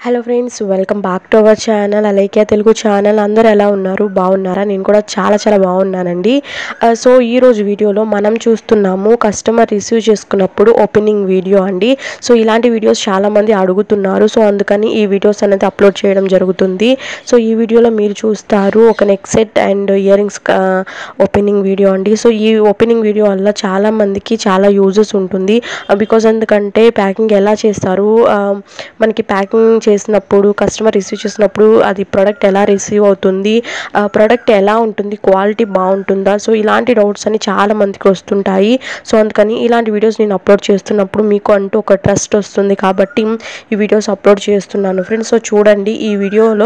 hello friends welcome back to our channel Alaikya Telugu channel అందరూ ఎలా ఉన్నారు బాగున్నారా నేను కూడా చాలా చాలా బాగున్నానండి ఆ, సో ఈ రోజు వీడియోలో మనం చూస్తున్నాము కస్టమర్ రిసీవ్ చేసుకున్నప్పుడు ఓపెనింగ్ వీడియో అండి సో ఇలాంటి వీడియోస్ చాలామంది అడుగుతున్నారు సో అందుకని ఈ వీడియోస్ అనేది అప్లోడ్ చేయడం జరుగుతుంది సో ఈ వీడియోలో మీరు చూస్తారు ఒక neck set and earrings opening video అండి సో ఈ ఓపెనింగ్ వీడియో వల్ల చాలా మందికి చాలా యూజెస్ ఉంటుంది బికాజ్ ఎందుకంటే ప్యాకింగ్ ఎలా చేస్తారు ఆ, మనకి ప్యాకింగ్ చేసినప్పుడు కస్టమర్ రిసీవ్ చేసినప్పుడు అది ప్రోడక్ట్ ఎలా రిసీవ్ అవుతుంది ప్రోడక్ట్ ఎలా ఉంటుంది క్వాలిటీ బాగుంటుందా సో ఇలాంటి డౌట్స్ అని చాలా మందికి వస్తుంటాయి సో అందుకని ఇలాంటి వీడియోస్ నేను అప్లోడ్ చేస్తున్నప్పుడు మీకు అంటూ ఒక ట్రస్ట్ వస్తుంది కాబట్టి ఈ వీడియోస్ అప్లోడ్ చేస్తున్నాను ఫ్రెండ్స్ సో చూడండి ఈ వీడియోలో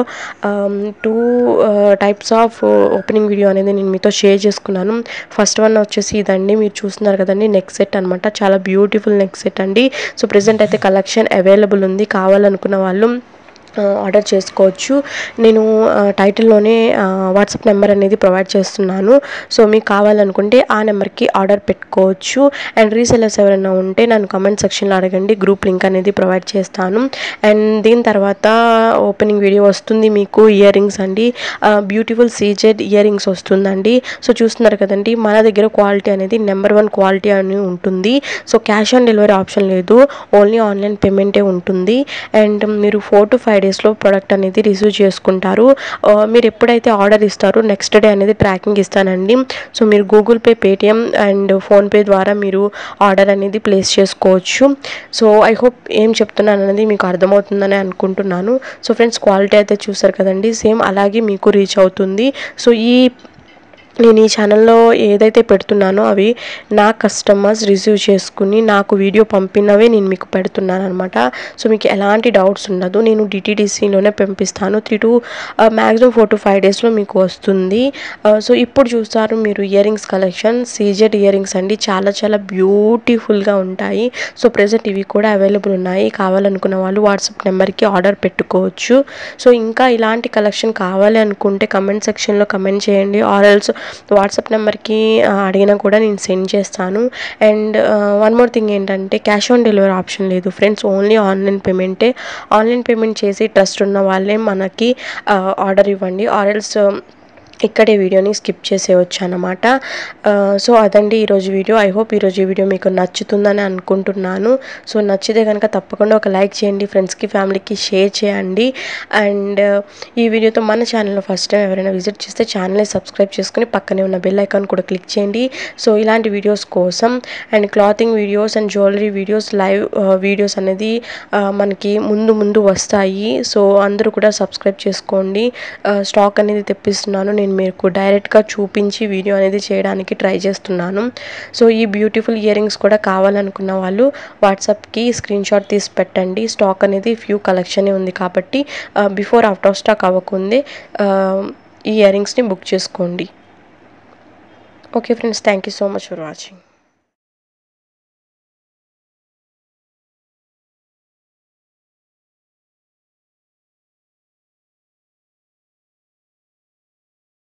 two types of opening video అనేది నేను మీతో షేర్ చేసుకున్నాను ఫస్ట్ వన్ వచ్చేసి ఇదండి మీరు చూస్తున్నారు కదండి నెక్ సెట్ అనమాట చాలా బ్యూటిఫుల్ నెక్ సెట్ అండి సో ప్రెసెంట్ అయితే కలెక్షన్ అవైలబుల్ ఉంది కావాలనుకున్న వాళ్ళు ఆ, ఆర్డర్ చేసుకోవచ్చు నేను ఆ, టైటిల్లోనే ఆ, వాట్సాప్ నెంబర్ అనేది ప్రొవైడ్ చేస్తున్నాను సో మీకు కావాలనుకుంటే ఆ నెంబర్కి ఆర్డర్ పెట్టుకోవచ్చు అండ్ రీసెలర్స్ ఎవరైనా ఉంటే నన్ను కమెంట్ సెక్షన్లో అడగండి గ్రూప్ లింక్ అనేది ప్రొవైడ్ చేస్తాను అండ్ దీని తర్వాత ఓపెనింగ్ వీడియో వస్తుంది మీకు ఇయర్ రింగ్స్ అండి బ్యూటిఫుల్ సీజెడ్ ఇయర్ రింగ్స్ వస్తుందండి సో చూస్తున్నారు కదండి మన దగ్గర క్వాలిటీ అనేది నెంబర్ వన్ క్వాలిటీ అని ఉంటుంది so cash on delivery option లేదు ఓన్లీ ఆన్లైన్ పేమెంటే ఉంటుంది అండ్ మీరు ఫోర్ టు ఫైవ్ డేస్లో ప్రోడక్ట్ అనేది రిసీవ్ చేసుకుంటారు ఆ, మీరు ఎప్పుడైతే ఆర్డర్ ఇస్తారో నెక్స్ట్ డే అనేది ట్రాకింగ్ ఇస్తానండి సో మీరు Google Pay Paytm and PhonePe ద్వారా మీరు ఆర్డర్ అనేది ప్లేస్ చేసుకోవచ్చు సో ఐ హోప్ ఏం చెప్తున్నాను అనేది మీకు అర్థమవుతుందని అనుకుంటున్నాను సో ఫ్రెండ్స్ క్వాలిటీ అయితే చూసారు కదండి సేమ్ అలాగే మీకు రీచ్ అవుతుంది సో ఈ నేను ఈ ఛానల్లో ఏదైతే పెడుతున్నానో అవి నా కస్టమర్స్ రిసీవ్ చేసుకుని నాకు వీడియో పంపినవే నేను మీకు పెడుతున్నాను అనమాట సో మీకు ఎలాంటి డౌట్స్ ఉండదు నేను డిటీడీసీలోనే పంపిస్తాను three to maximum four to five డేస్లో మీకు వస్తుంది ఆ, సో ఇప్పుడు చూస్తారు మీరు earrings collection CZ earrings అండి చాలా చాలా బ్యూటిఫుల్గా ఉంటాయి సో ప్రెజెంట్ ఇవి కూడా అవైలబుల్ ఉన్నాయి కావాలనుకున్న వాళ్ళు వాట్సాప్ నెంబర్కి ఆర్డర్ పెట్టుకోవచ్చు సో ఇంకా ఇలాంటి కలెక్షన్ కావాలి అనుకుంటే కమెంట్ సెక్షన్లో కమెంట్ చేయండి ఆర్ఎల్స్ వాట్సాప్ నెంబర్కి అడిగినా కూడా నేను సెండ్ చేస్తాను అండ్ వన్ మోర్ థింగ్ ఏంటంటే క్యాష్ ఆన్ డెలివరీ ఆప్షన్ లేదు ఫ్రెండ్స్ ఓన్లీ ఆన్లైన్ పేమెంటే ఆన్లైన్ పేమెంట్ చేసి ట్రస్ట్ ఉన్న వాళ్ళే మనకి ఆర్డర్ ఇవ్వండి ఆర్ఎల్స్ ఇక్కడే వీడియోని స్కిప్ చేసేయచ్చు అనమాట సో అదండి ఈరోజు వీడియో ఐ హోప్ ఈరోజు ఈ వీడియో మీకు నచ్చుతుందని అనుకుంటున్నాను సో నచ్చితే కనుక తప్పకుండా ఒక లైక్ చేయండి ఫ్రెండ్స్కి ఫ్యామిలీకి షేర్ చేయండి అండ్ ఈ వీడియోతో మన ఛానల్లో ఫస్ట్ టైం ఎవరైనా విజిట్ చేస్తే ఛానల్ని సబ్స్క్రైబ్ చేసుకుని పక్కనే ఉన్న బెల్ ఐకాన్ కూడా క్లిక్ చేయండి సో ఇలాంటి వీడియోస్ కోసం and clothing videos and jewellery videos live videos అనేది ఆ, మనకి ముందు ముందు వస్తాయి సో అందరూ కూడా సబ్స్క్రైబ్ చేసుకోండి స్టాక్ అనేది తెప్పిస్తున్నాను నేను మీకు డైరెక్ట్గా చూపించి వీడియో అనేది చేయడానికి ట్రై చేస్తున్నాను సో ఈ బ్యూటిఫుల్ ఇయర్ రింగ్స్ కూడా కావాలనుకున్న వాళ్ళు వాట్సాప్కి స్క్రీన్ షాట్ తీసి పెట్టండి స్టాక్ అనేది ఫ్యూ కలెక్షనే ఉంది కాబట్టి బిఫోర్ అవుట్ ఆఫ్ స్టాక్ అవ్వకుందే ఆ, ఈ ఇయర్ రింగ్స్ని బుక్ చేసుకోండి okay friends thank you so much for watching